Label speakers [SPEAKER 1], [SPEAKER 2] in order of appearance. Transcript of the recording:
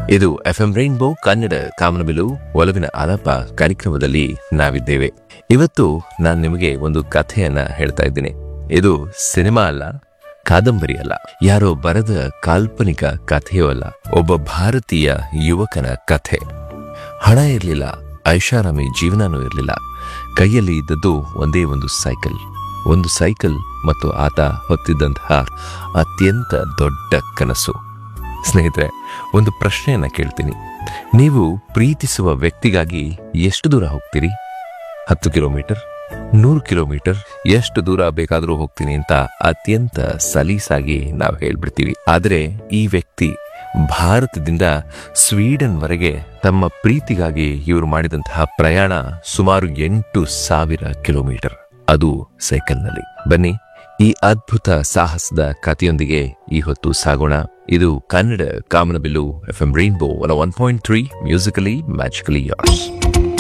[SPEAKER 1] ಇದು F M rainbow Kannada ಕಾಮನಬಿಲು ಒಲವಿನ ಆಲಾಪ ಕಾರ್ಯಕ್ರಮದಲ್ಲಿ ನಾವಿದ್ದೇವೆ ಇವತ್ತು ನಾನು ನಿಮಗೆ ಒಂದು ಕಥೆಯನ್ನ ಹೇಳ್ತಾ ಇದ್ದೀನಿ ಇದು ಸಿನಿಮಾ ಅಲ್ಲ ಕಾದಂಬರಿ ಅಲ್ಲ ಯಾರೋ ಬರೆದ ಕಾಲ್ಪನಿಕ ಕಥೆಯೂ ಅಲ್ಲ ಒಬ್ಬ ಭಾರತೀಯ ಯುವಕನ ಕಥೆ ಹಣ ಇರಲಿಲ್ಲ ಐಷಾರಾಮಿ ಜೀವನನೂ ಇರಲಿಲ್ಲ ಕೈಯಲ್ಲಿ ಇದ್ದದ್ದು ಒಂದೇ ಒಂದು ಸೈಕಲ್ ಒಂದು ಸೈಕಲ್ ಮತ್ತು ಆತ ಹೊತ್ತಿದ್ದಂತಹ ಅತ್ಯಂತ ದೊಡ್ಡ ಕನಸು ಸ್ನೇಹಿತರೆ ಒಂದು ಪ್ರಶ್ನೆಯನ್ನ ಕೇಳ್ತೀನಿ ನೀವು ಪ್ರೀತಿಸುವ ವ್ಯಕ್ತಿಗಾಗಿ ಎಷ್ಟು ದೂರ ಹೋಗ್ತೀರಿ ಹತ್ತು ಕಿಲೋಮೀಟರ್ ನೂರು ಕಿಲೋಮೀಟರ್ ಎಷ್ಟು ದೂರ ಬೇಕಾದರೂ ಹೋಗ್ತೀನಿ ಅಂತ ಅತ್ಯಂತ ಸಲೀಸಾಗಿ ನಾವು ಹೇಳ್ಬಿಡ್ತೀವಿ ಆದರೆ ಈ ವ್ಯಕ್ತಿ ಭಾರತದಿಂದ ಸ್ವೀಡನ್ ವರೆಗೆ ತಮ್ಮ ಪ್ರೀತಿಗಾಗಿ ಇವರು ಮಾಡಿದಂತಹ ಪ್ರಯಾಣ ಸುಮಾರು ಎಂಟು ಸಾವಿರ ಕಿಲೋಮೀಟರ್ ಅದು ಸೈಕಲ್ನಲ್ಲಿ ಬನ್ನಿ ಈ ಅದ್ಭುತ ಸಾಹಸದ ಕಥೆಯೊಂದಿಗೆ ಈ ಹೊತ್ತು ಸಾಗೋಣ ಇದು ಕನ್ನಡ ಕಾಮನಬಿಲ್ಲು F M rainbow one one point three musically magically ಯಾರ್ಸ್